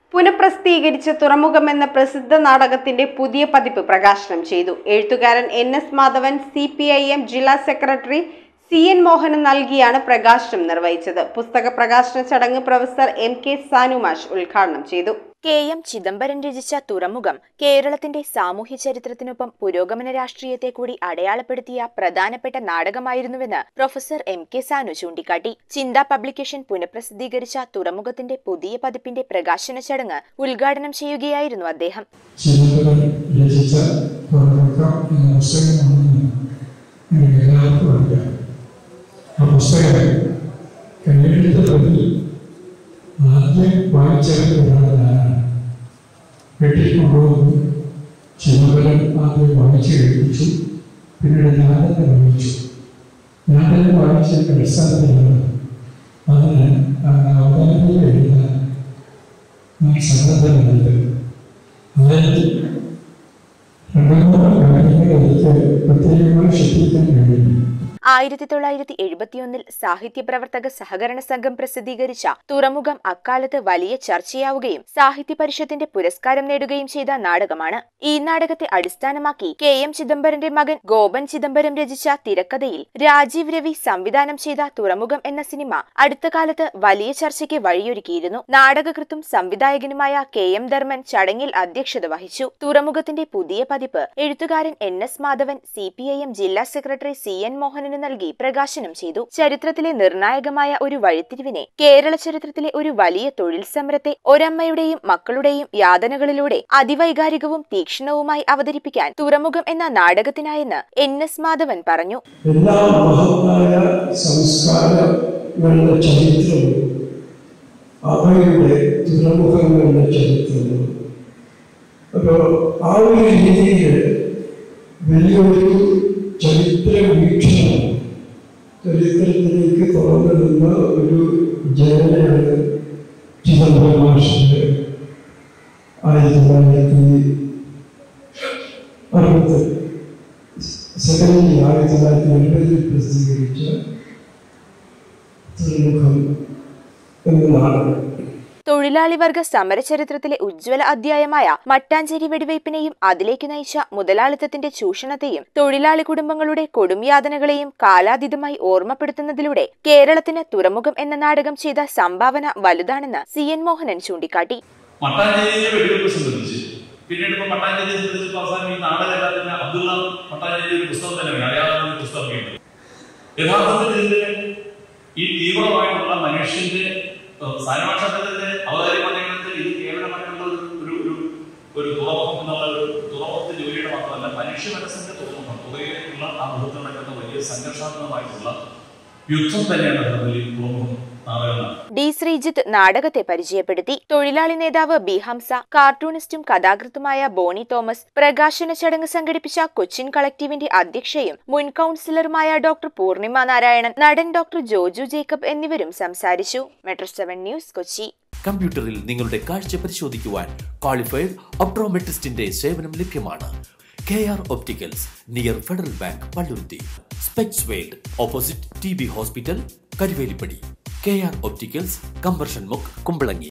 പുനഃപ്രസിദ്ധീകരിച്ച തുറമുഖം എന്ന പ്രസിദ്ധ നാടകത്തിന്റെ പുതിയ പതിപ്പ് പ്രകാശനം ചെയ്തു എഴുത്തുകാരൻ N S Madhavan C P I M ജില്ലാ സെക്രട്ടറി സി എൻ മോഹനൻ നൽകിയാണ് പ്രകാശനം നിർവഹിച്ചത് പുസ്തക പ്രകാശന ചടങ്ങ് പ്രൊഫസർ എം കെ സാനുമാഷ് ഉദ്ഘാടനം ചെയ്തു കെ എം ചിദംബരം രചിച്ച തുറമുഖം കേരളത്തിന്റെ സാമൂഹ്യ ചരിത്രത്തിനൊപ്പം പുരോഗമന രാഷ്ട്രീയത്തെ കൂടി അടയാളപ്പെടുത്തിയ പ്രധാനപ്പെട്ട നാടകമായിരുന്നുവെന്ന് പ്രൊഫസർ എം കെ സാനു ചൂണ്ടിക്കാട്ടി ചിന്ത പബ്ലിക്കേഷൻ പുനഃപ്രസിദ്ധീകരിച്ച തുറമുഖത്തിന്റെ പുതിയ പതിപ്പിന്റെ പ്രകാശന ചടങ്ങ് ഉദ്ഘാടനം ചെയ്യുകയായിരുന്നു അദ്ദേഹം ചിദംബരം രചിച്ച തുറമുഖം എന്ന പുസ്തകമാണെന്ന് നിങ്ങൾക്ക് എല്ലാവർക്കും അറിയാം ആ പുസ്തകം കയ്യെഴുത്ത് പ്രതി ആദ്യം വായിച്ചത് ഒരാളാണ് വീട്ടിൽ കൊണ്ടുവന്നു ചിദംബരം ആദ്യം വായിച്ചു കേൾപ്പിച്ചു പിന്നീട് ഞാൻ തന്നെ വായിച്ചു ഞാൻ തന്നെ വായിച്ചതിൻ്റെ അടിസ്ഥാനത്തിലാണ് അതിന് അവതാരത്തിൽ എഴുതാൻ ഞാൻ സന്നദ്ധമായത് അതായത് രണ്ടാമത്തെ കാര്യങ്ങൾ എനിക്ക് പ്രത്യേകമായി ശ്രദ്ധിക്കാൻ കഴിയും ആയിരത്തി തൊള്ളായിരത്തി എഴുപത്തിയൊന്നിൽ സാഹിത്യ പ്രവർത്തക സഹകരണ സംഘം പ്രസിദ്ധീകരിച്ച തുറമുഖം അക്കാലത്ത് വലിയ ചർച്ചയാവുകയും സാഹിത്യ പരിഷത്തിന്റെ പുരസ്കാരം നേടുകയും ചെയ്ത നാടകമാണ് ഈ നാടകത്തെ അടിസ്ഥാനമാക്കി കെ എം ചിദംബരന്റെ മകൻ ഗോപൻ ചിദംബരം രചിച്ച തിരക്കഥയിൽ രാജീവ് രവി സംവിധാനം ചെയ്ത തുറമുഖം എന്ന സിനിമ അടുത്ത കാലത്ത് വലിയ ചർച്ചയ്ക്ക് വഴിയൊരുക്കിയിരുന്നു നാടകകൃത്തും സംവിധായകനുമായ കെ എം ധർമ്മൻ ചടങ്ങിൽ അധ്യക്ഷത വഹിച്ചു തുറമുഖത്തിന്റെ പുതിയ പതിപ്പ് എഴുത്തുകാരൻ N S Madhavan C P I M ജില്ലാ സെക്രട്ടറി സി എൻ മോഹനന് നൽകി പ്രകാശനം ചെയ്തു ചരിത്രത്തിലെ നിർണായകമായ ഒരു വഴിത്തിരിവിനെ കേരള ചരിത്രത്തിലെ ഒരു വലിയ തൊഴിൽ സമരത്തെ ഒരമ്മയുടെയും മക്കളുടെയും യാതനകളിലൂടെ അതിവൈകാരികവും തീക്ഷ്ണവുമായി അവതരിപ്പിക്കാൻ തുറമുഖം എന്ന നാടകത്തിനായെന്ന് എൻ എസ് മാധവൻ പറഞ്ഞു എല്ലാ മഹത്തായ സംസ്കാരങ്ങളുടെ ചരിത്രവും അവയുടെ തുറമുഖങ്ങളുടെ ചരിത്രവും അപ്പോൾ ആ ഒരു രീതിയിൽ വലിയൊരു ചരിത്ര വീക്ഷണം ചരിത്രത്തിലേക്ക് തുറന്നു നിന്ന ഒരു ജനതയാണ് ചിദംബരം മാഷിന്റെ ആയിരത്തി തൊള്ളായിരത്തി അറുപത്തി സെക്കൻഡിൽ ആയിരത്തി തൊള്ളായിരത്തി എൺപതിൽ പ്രസിദ്ധീകരിച്ച തുറമുഖം എന്ന നാടകം തൊഴിലാളി വർഗ സമരചരിത്രത്തിലെ ഉജ്ജ്വല അധ്യായമായ മട്ടാഞ്ചേരി വെടിവയ്പ്പിനെയും അതിലേക്ക് നയിച്ച മുതലാളിത്തത്തിന്റെ ചൂഷണത്തെയും തൊഴിലാളി കുടുംബങ്ങളുടെ കൊടുംയാതനകളെയും കാലാതീതമായി ഓർമ്മപ്പെടുത്തുന്നതിലൂടെ കേരളത്തിന് തുറമുഖം എന്ന നാടകം ചെയ്ത സംഭാവന വലുതാണെന്ന് സി എൻ മോഹനൻ ചൂണ്ടിക്കാട്ടി മട്ടാഞ്ചേരിയിലെ വെടിവെപ്പ് സംബന്ധിച്ച് പിന്നീട് ഇപ്പൊ മട്ടാഞ്ചേരിയെ സംബന്ധിച്ച് അവസാനം ഈ നാടകത്തിന് അബ്ദുള്ള മട്ടാഞ്ചേരി ഒരു പുസ്തകം തന്നെ വേണം അയാളാണ് ഒരു പുസ്തകം വേണ്ടത് യഥാർത്ഥത്തിൽ ഇതിന്റെ ഈ തീവ്രമായിട്ടുള്ള മനുഷ്യന്റെ സാരമാക്ഷത്തിന്റെ അവതാരി പറയുന്നത് ഇത് കേവലമായിട്ടുള്ള ഒരു ഒരു ഒരു ഒരു തുറമുഖം എന്നുള്ള ഒരു തുറമുഖത്തെ ജോലിയുടെ മാത്രമല്ല മനുഷ്യ മനസ്സിന്റെ തുറമുഖം തുകയിലേക്കുള്ള ആ മുഖത്ത് നടക്കുന്ന വലിയ സംഘർഷാത്മകമായിട്ടുള്ള യുദ്ധം തന്നെയാണ് യഥാർത്ഥത്തിൽ ഈ തുറമുഖം നാടകം ഡി ശ്രീജിത്ത് നാടകത്തെ പരിചയപ്പെടുത്തി തൊഴിലാളി നേതാവ് ബി ഹംസ കാർട്ടൂണിസ്റ്റും കഥാകൃത്തുമായ ബോണി തോമസ് പ്രകാശന ചടങ്ങ് സംഘടിപ്പിച്ച കൊച്ചിൻ കളക്ടീവിന്റെ അധ്യക്ഷയും മുൻ കൌൺസിലറുമായ ഡോക്ടർ പൂർണിമ നാരായണൻ നടൻ ഡോക്ടർ ജോജു ജേക്കബ് എന്നിവരും സംസാരിച്ചു മെട്രോ സെവൻ ന്യൂസ് കൊച്ചി കമ്പ്യൂട്ടറിൽ നിങ്ങളുടെ കാഴ്ച പരിശോധിക്കുവാൻ ക്വാളിഫൈഡ് ഒപ്ട്രോമെട്രിസ്റ്റിന്റെ സേവനം ലഭ്യമാണ് K R opticals near federal bank Palluruthy specs world opposite T B hospital Karuvelippady K R opticals കമ്പർഷൻ മുക്ക് കുമ്പളങ്ങി